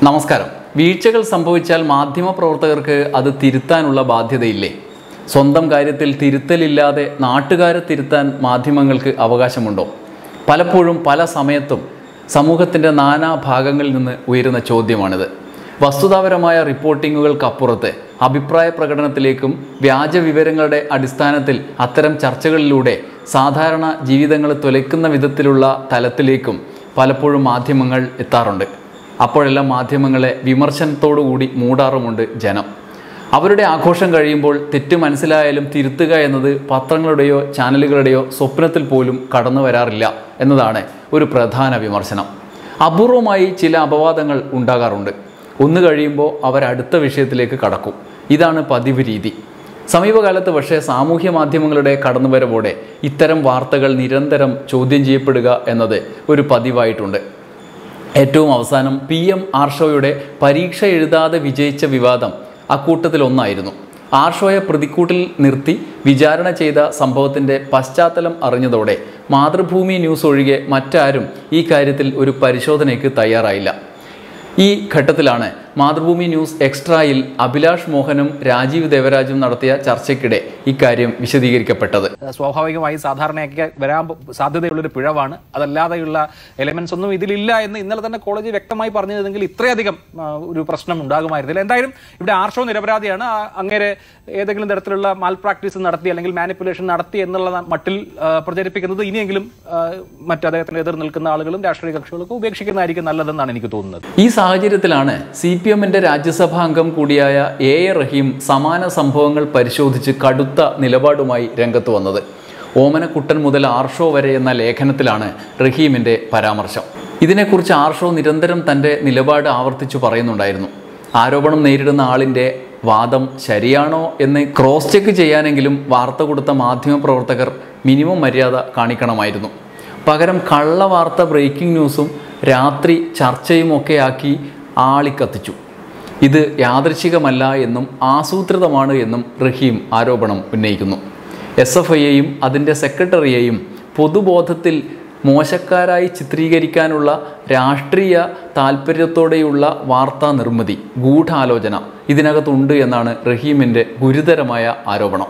നമസ്കാരം വീഴ്ചകൾ സംഭവിച്ചാൽ മാധ്യമപ്രവർത്തകർക്ക് അത് തിരുത്താനുള്ള ബാധ്യതയില്ലേ സ്വന്തം കാര്യത്തിൽ തിരുത്തലില്ലാതെ നാട്ടുകാരെ തിരുത്താൻ മാധ്യമങ്ങൾക്ക് അവകാശമുണ്ടോ പലപ്പോഴും പല സമയത്തും സമൂഹത്തിൻ്റെ നാനാ ഭാഗങ്ങളിൽ നിന്ന് ഉയരുന്ന ചോദ്യമാണിത് വസ്തുതാപരമായ റിപ്പോർട്ടിങ്ങുകൾക്കപ്പുറത്ത് അഭിപ്രായ പ്രകടനത്തിലേക്കും വ്യാജ വിവരങ്ങളുടെ അടിസ്ഥാനത്തിൽ അത്തരം ചർച്ചകളിലൂടെ സാധാരണ ജീവിതങ്ങളെ തുലയ്ക്കുന്ന വിധത്തിലുള്ള തലത്തിലേക്കും പലപ്പോഴും മാധ്യമങ്ങൾ എത്താറുണ്ട് അപ്പോഴെല്ലാം മാധ്യമങ്ങളെ വിമർശനത്തോടുകൂടി മൂടാറുമുണ്ട് ജനം അവരുടെ ആഘോഷം കഴിയുമ്പോൾ തെറ്റ് മനസ്സിലായാലും തിരുത്തുക എന്നത് പത്രങ്ങളുടെയോ ചാനലുകളുടെയോ സ്വപ്നത്തിൽ പോലും കടന്നു വരാറില്ല എന്നതാണ് ഒരു പ്രധാന വിമർശനം അപൂർവമായി ചില അപവാദങ്ങൾ ഉണ്ടാകാറുണ്ട് ഒന്ന് കഴിയുമ്പോൾ അവർ അടുത്ത വിഷയത്തിലേക്ക് കടക്കും ഇതാണ് പതിവ് രീതി സമീപകാലത്ത് പക്ഷേ സാമൂഹ്യ മാധ്യമങ്ങളുടെ കടന്നുവരവോടെ ഇത്തരം വാർത്തകൾ നിരന്തരം ചോദ്യം ചെയ്യപ്പെടുക എന്നത് ഒരു പതിവായിട്ടുണ്ട് ഏറ്റവും അവസാനം പി എം ആർഷോയുടെ പരീക്ഷ എഴുതാതെ വിജയിച്ച വിവാദം അക്കൂട്ടത്തിൽ ഒന്നായിരുന്നു ആർഷോയെ പ്രതിക്കൂട്ടിൽ നിർത്തി വിചാരണ ചെയ്ത സംഭവത്തിൻ്റെ പശ്ചാത്തലം അറിഞ്ഞതോടെ മാതൃഭൂമി ന്യൂസ് ഒഴികെ മറ്റാരും ഈ കാര്യത്തിൽ ഒരു പരിശോധനയ്ക്ക് തയ്യാറായില്ല ഈ ഘട്ടത്തിലാണ് മാതൃഭൂമി ന്യൂസ് എക്സ്ട്രായിൽ അഭിലാഷ് മോഹനും രാജീവ് ദേവരാജും നടത്തിയ ചർച്ചയ്ക്കിടെ ഇക്കാര്യം വിശദീകരിക്കപ്പെട്ടത് സ്വാഭാവികമായി സാധാരണയൊക്കെ വരാൻ പ- സാധ്യതയുള്ളൊരു പിഴവാണ് അതല്ലാതെയുള്ള എലിമെന്റ്സ് ഒന്നും ഇതിലില്ല എന്ന് ഇന്നലെ തന്നെ കോളേജ് വ്യക്തമായി പറഞ്ഞിരുന്നെങ്കിൽ ഇത്രയധികം ആ, ഒരു പ്രശ്നം ഉണ്ടാകുമായിരുന്നില്ല എന്തായാലും ഇവിടെ ആർഷോ നിരപരാധിയാണ് ആ, അങ്ങേരെ ഏതെങ്കിലും തരത്തിലുള്ള മാൽ പ്രാക്ടീസ് നടത്തി അല്ലെങ്കിൽ മാനിപ്പുലേഷൻ നടത്തി എന്നുള്ള ന- മട്ടിൽ ആ, പ്രചരിപ്പിക്കുന്നത് ഇനിയെങ്കിലും ആ, മറ്റ് അദ്ദേഹത്തിന് എതിർ നിൽക്കുന്ന ആളുകളും രാഷ്ട്രീയ കക്ഷികളൊക്കെ ഉപേക്ഷിക്കുന്നതായിരിക്കും നല്ലതെന്നാണ് എനിക്ക് തോന്നുന്നത് ഈ സാഹചര്യത്തിലാണ് സി പി എമ്മിന്റെ രാജ്യസഭാ അംഗം കൂടിയായ എ എ റഹീം സമാന സംഭവങ്ങൾ പരിശോധിച്ച് കടുത്ത നിലപാടുമായി രംഗത്ത് വന്നത് ഓമനക്കുട്ടൻ മുതൽ ആർഷോ വരെ എന്ന ലേഖനത്തിലാണ് റഹീമിന്റെ പരാമർശം ഇതിനെക്കുറിച്ച് ആർഷോ നിരന്തരം തന്റെ നിലപാട് ആവർത്തിച്ചു പറയുന്നുണ്ടായിരുന്നു ആരോപണം നേരിടുന്ന ആളിന്റെ വാദം ശരിയാണോ എന്ന് ക്രോസ് ചെക്ക് ചെയ്യാനെങ്കിലും വാർത്ത കൊടുത്ത മാധ്യമപ്രവർത്തകർ മിനിമം മര്യാദ കാണിക്കണമായിരുന്നു പകരം കള്ള വാർത്ത ബ്രേക്കിംഗ് ന്യൂസും രാത്രി ചർച്ചയും ഒക്കെ ആക്കി ആളിക്കത്തിച്ചു ഇത് യാദൃശികമല്ല എന്നും ആസൂത്രിതമാണ് എന്നും റഹീം ആരോപണം ഉന്നയിക്കുന്നു എസ് എഫ് ഐയെയും അതിൻ്റെ സെക്രട്ടറിയെയും പൊതുബോധത്തിൽ മോശക്കാരായി ചിത്രീകരിക്കാനുള്ള രാഷ്ട്രീയ താല്പര്യത്തോടെയുള്ള വാർത്താ നിർമ്മിതി ഗൂഢാലോചന ഇതിനകത്തുണ്ട് എന്നാണ് റഹീമിൻ്റെ ഗുരുതരമായ ആരോപണം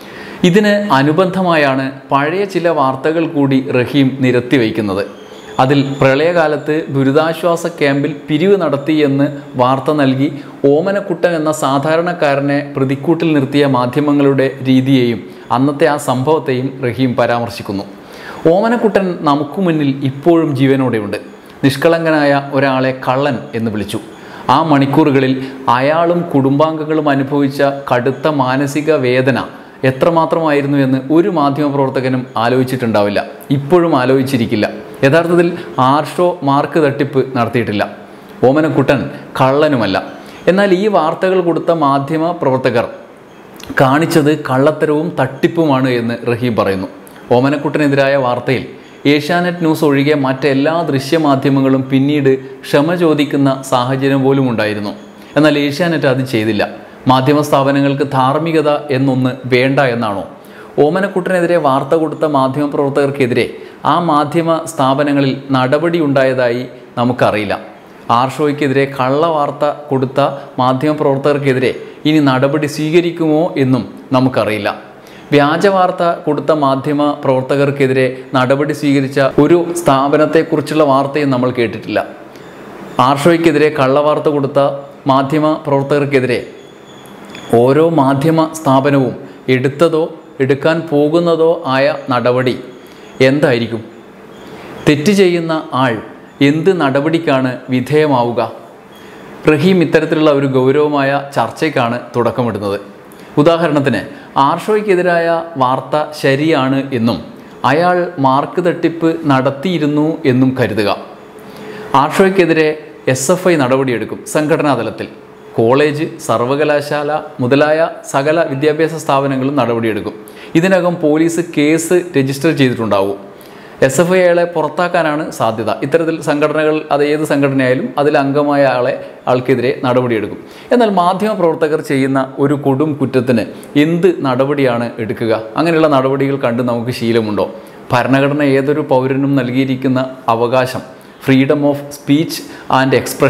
ഇതിന് അനുബന്ധമായാണ് പഴയ ചില വാർത്തകൾ കൂടി റഹീം നിരത്തിവയ്ക്കുന്നത് അതിൽ പ്രളയകാലത്ത് ദുരിതാശ്വാസ ക്യാമ്പിൽ പിരിവ് നടത്തിയെന്ന് വാർത്ത നൽകി ഓമനക്കുട്ടൻ എന്ന സാധാരണക്കാരനെ പ്രതിക്കൂട്ടിൽ നിർത്തിയ മാധ്യമങ്ങളുടെ രീതിയെയും അന്നത്തെ ആ സംഭവത്തെയും റഹീം പരാമർശിക്കുന്നു ഓമനക്കുട്ടൻ നമുക്ക് മുന്നിൽ ഇപ്പോഴും ജീവനോടെയുണ്ട് നിഷ്കളങ്കനായ ഒരാളെ കള്ളൻ എന്ന് വിളിച്ചു ആ മണിക്കൂറുകളിൽ അയാളും കുടുംബാംഗങ്ങളും അനുഭവിച്ച കടുത്ത മാനസിക വേദന എത്രമാത്രമായിരുന്നു എന്ന് ഒരു മാധ്യമപ്രവർത്തകനും ആലോചിച്ചിട്ടുണ്ടാവില്ല ഇപ്പോഴും ആലോചിച്ചിരിക്കില്ല യഥാർത്ഥത്തിൽ ആർഷോ മാർക്ക് തട്ടിപ്പ് നടത്തിയിട്ടില്ല ഓമനക്കുട്ടൻ കള്ളനുമല്ല എന്നാൽ ഈ വാർത്തകൾ കൊടുത്ത മാധ്യമ പ്രവർത്തകർ കാണിച്ചത് കള്ളത്തരവും തട്ടിപ്പുമാണ് എന്ന് റഹീം പറയുന്നു ഓമനക്കുട്ടനെതിരായ വാർത്തയിൽ ഏഷ്യാനെറ്റ് ന്യൂസ് ഒഴികെ മറ്റെല്ലാ ദൃശ്യമാധ്യമങ്ങളും പിന്നീട് ക്ഷമ ചോദിക്കുന്ന സാഹചര്യം പോലും ഉണ്ടായിരുന്നു എന്നാൽ ഏഷ്യാനെറ്റ് അത് ചെയ്തില്ല മാധ്യമ സ്ഥാപനങ്ങൾക്ക് ധാർമ്മികത എന്നൊന്ന് വേണ്ട എന്നാണോ ഓമനക്കുട്ടനെതിരെ വാർത്ത കൊടുത്ത മാധ്യമപ്രവർത്തകർക്കെതിരെ ആ മാധ്യമ സ്ഥാപനങ്ങളിൽ നടപടി ഉണ്ടായതായി നമുക്കറിയില്ല ആർഷോയ്ക്കെതിരെ കള്ള വാർത്ത കൊടുത്ത മാധ്യമപ്രവർത്തകർക്കെതിരെ ഇനി നടപടി സ്വീകരിക്കുമോ എന്നും നമുക്കറിയില്ല വ്യാജ വാർത്ത കൊടുത്ത മാധ്യമ പ്രവർത്തകർക്കെതിരെ നടപടി സ്വീകരിച്ച ഒരു സ്ഥാപനത്തെക്കുറിച്ചുള്ള വാർത്തയും നമ്മൾ കേട്ടിട്ടില്ല ആർഷോയ്ക്കെതിരെ കള്ളവാർത്ത കൊടുത്ത മാധ്യമ പ്രവർത്തകർക്കെതിരെ ഓരോ മാധ്യമ സ്ഥാപനവും എടുത്തതോ എടുക്കാൻ പോകുന്നതോ ആയ നടപടി എന്തായിരിക്കും തെറ്റ് ചെയ്യുന്ന ആൾ എന്ത് നടപടിക്കാണ് വിധേയമാവുക റഹീം ഇത്തരത്തിലുള്ള ഒരു ഗൗരവമായ ചർച്ചയ്ക്കാണ് തുടക്കമിടുന്നത് ഉദാഹരണത്തിന് ആർഷോയ്ക്കെതിരായ വാർത്ത ശരിയാണ് എന്നും അയാൾ മാർക്ക് തട്ടിപ്പ് നടത്തിയിരുന്നു എന്നും കരുതുക ആർഷോയ്ക്കെതിരെ എസ് എഫ് ഐ നടപടിയെടുക്കും സംഘടനാ തലത്തിൽ കോളേജ് സർവകലാശാല മുതലായ സകല വിദ്യാഭ്യാസ സ്ഥാപനങ്ങളും നടപടിയെടുക്കും ഇതിനകം പോലീസ് കേസ് രജിസ്റ്റർ ചെയ്തിട്ടുണ്ടാവും എസ് എഫ് ഐ അയാളെ പുറത്താക്കാനാണ് സാധ്യത ഇത്തരത്തിൽ സംഘടനകൾ അത് ഏത് സംഘടനയായാലും അതിൽ അംഗമായ ആളെ ആൾക്കെതിരെ നടപടിയെടുക്കും എന്നാൽ മാധ്യമപ്രവർത്തകർ ചെയ്യുന്ന ഒരു കൊടും കുറ്റത്തിന് എന്ത് നടപടിയാണ് എടുക്കുക അങ്ങനെയുള്ള നടപടികൾ കണ്ട് നമുക്ക് ശീലമുണ്ടോ ഭരണഘടന ഏതൊരു പൗരനും നൽകിയിരിക്കുന്ന അവകാശം freedom of speech and expression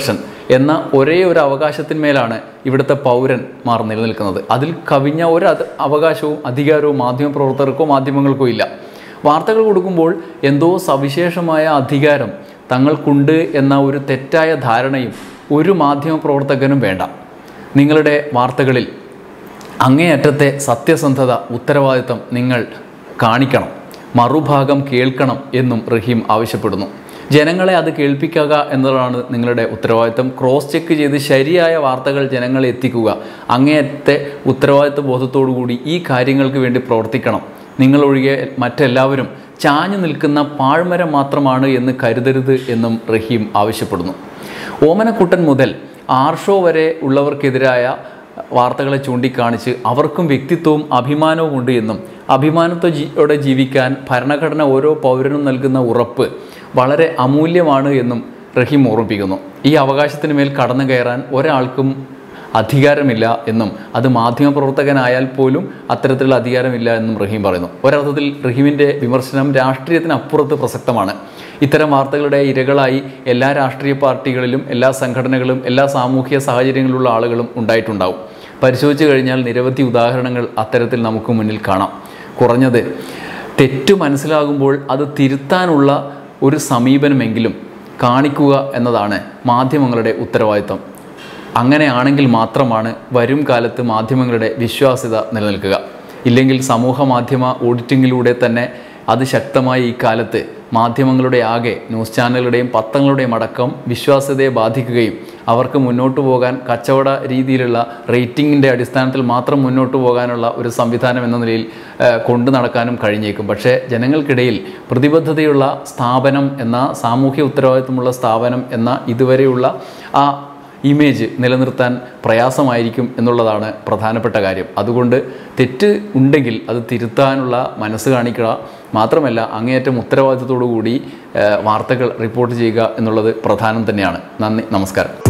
എന്ന ഒരേ ഒരു അവകാശത്തിന്മേലാണ് ഇവിടുത്തെ പൗരന്മാർ നിലനിൽക്കുന്നത് അതിൽ കവിഞ്ഞ ഒരു അത് അവകാശവും അധികാരവും മാധ്യമപ്രവർത്തകർക്കോ മാധ്യമങ്ങൾക്കോ ഇല്ല വാർത്തകൾ കൊടുക്കുമ്പോൾ എന്തോ സവിശേഷമായ അധികാരം തങ്ങൾക്കുണ്ട് എന്ന ഒരു തെറ്റായ ധാരണയും ഒരു മാധ്യമപ്രവർത്തകനും വേണ്ട നിങ്ങളുടെ വാർത്തകളിൽ അങ്ങേയറ്റത്തെ സത്യസന്ധത ഉത്തരവാദിത്തം നിങ്ങൾ കാണിക്കണം മറുഭാഗം കേൾക്കണം എന്നും റഹീം ആവശ്യപ്പെടുന്നു ജനങ്ങളെ അത് കേൾപ്പിക്കുക എന്നതാണ് നിങ്ങളുടെ ഉത്തരവാദിത്തം ക്രോസ് ചെക്ക് ചെയ്ത് ശരിയായ വാർത്തകൾ ജനങ്ങളെ എത്തിക്കുക അങ്ങേയത്തെ ഉത്തരവാദിത്വ ബോധത്തോടു കൂടി ഈ കാര്യങ്ങൾക്ക് വേണ്ടി പ്രവർത്തിക്കണം നിങ്ങളൊഴികെ മറ്റെല്ലാവരും ചാഞ്ഞു നിൽക്കുന്ന പാഴ്മരം മാത്രമാണ് എന്ന് കരുതരുത് എന്നും റഹീം ആവശ്യപ്പെടുന്നു ഓമനക്കുട്ടൻ മുതൽ ആർഷോ വരെ ഉള്ളവർക്കെതിരായ വാർത്തകളെ ചൂണ്ടിക്കാണിച്ച് അവർക്കും വ്യക്തിത്വവും അഭിമാനവും ഉണ്ട് എന്നും അഭിമാനത്തോടെ ജീവിക്കാൻ ഭരണഘടന ഓരോ പൗരനും നൽകുന്ന ഉറപ്പ് വളരെ അമൂല്യമാണ് എന്നും റഹീം ഓർമ്മിപ്പിക്കുന്നു ഈ അവകാശത്തിന് മേൽ കടന്നു കയറാൻ ഒരാൾക്കും അധികാരമില്ല എന്നും അത് മാധ്യമപ്രവർത്തകനായാൽ പോലും അത്തരത്തിലുള്ള അധികാരമില്ല എന്നും റഹീം പറയുന്നു ഒരർത്ഥത്തിൽ റഹീമിൻ്റെ വിമർശനം രാഷ്ട്രീയത്തിനപ്പുറത്ത് പ്രസക്തമാണ് ഇത്തരം വാർത്തകളുടെ ഇരകളായി എല്ലാ രാഷ്ട്രീയ പാർട്ടികളിലും എല്ലാ സംഘടനകളും എല്ലാ സാമൂഹിക സാഹചര്യങ്ങളിലുള്ള ആളുകളും ഉണ്ടായിട്ടുണ്ടാവും പരിശോധിച്ചു കഴിഞ്ഞാൽ നിരവധി ഉദാഹരണങ്ങൾ അത്തരത്തിൽ നമുക്ക് മുന്നിൽ കാണാം കുറഞ്ഞത് തെറ്റു മനസ്സിലാകുമ്പോൾ അത് തിരുത്താനുള്ള ഒരു സമീപനമെങ്കിലും കാണിക്കുക എന്നതാണ് മാധ്യമങ്ങളുടെ ഉത്തരവാദിത്തം അങ്ങനെയാണെങ്കിൽ മാത്രമാണ് വരും കാലത്ത് മാധ്യമങ്ങളുടെ വിശ്വാസ്യത നിലനിൽക്കുക ഇല്ലെങ്കിൽ സമൂഹ മാധ്യമ ഓഡിറ്റിങ്ങിലൂടെ തന്നെ അത് ശക്തമായി ഈ കാലത്ത് മാധ്യമങ്ങളുടെ ആകെ ന്യൂസ് ചാനലുകളുടെയും പത്രങ്ങളുടെയും അടക്കം വിശ്വാസ്യതയെ ബാധിക്കുകയും അവർക്ക് മുന്നോട്ട് പോകാൻ കച്ചവട രീതിയിലുള്ള റേറ്റിംഗിൻ്റെ അടിസ്ഥാനത്തിൽ മാത്രം മുന്നോട്ട് പോകാനുള്ള ഒരു സംവിധാനം എന്ന നിലയിൽ ഏഹ്, കൊണ്ടു നടക്കാനും കഴിഞ്ഞേക്കും പക്ഷേ ജനങ്ങൾക്കിടയിൽ പ്രതിബദ്ധതയുള്ള സ്ഥാപനം എന്ന സാമൂഹ്യ ഉത്തരവാദിത്വമുള്ള സ്ഥാപനം എന്ന ഇതുവരെയുള്ള ആ ഇമേജ് നിലനിർത്താൻ പ്രയാസമായിരിക്കും എന്നുള്ളതാണ് പ്രധാനപ്പെട്ട കാര്യം അതുകൊണ്ട് തെറ്റ് ഉണ്ടെങ്കിൽ അത് തിരുത്താനുള്ള മനസ്സ് കാണിക്കുക മാത്രമല്ല അങ്ങേയറ്റം ഉത്തരവാദിത്തത്തോടു കൂടി ഏഹ്, വാർത്തകൾ റിപ്പോർട്ട് ചെയ്യുക എന്നുള്ളത് പ്രധാനം തന്നെയാണ് നന്ദി നമസ്കാരം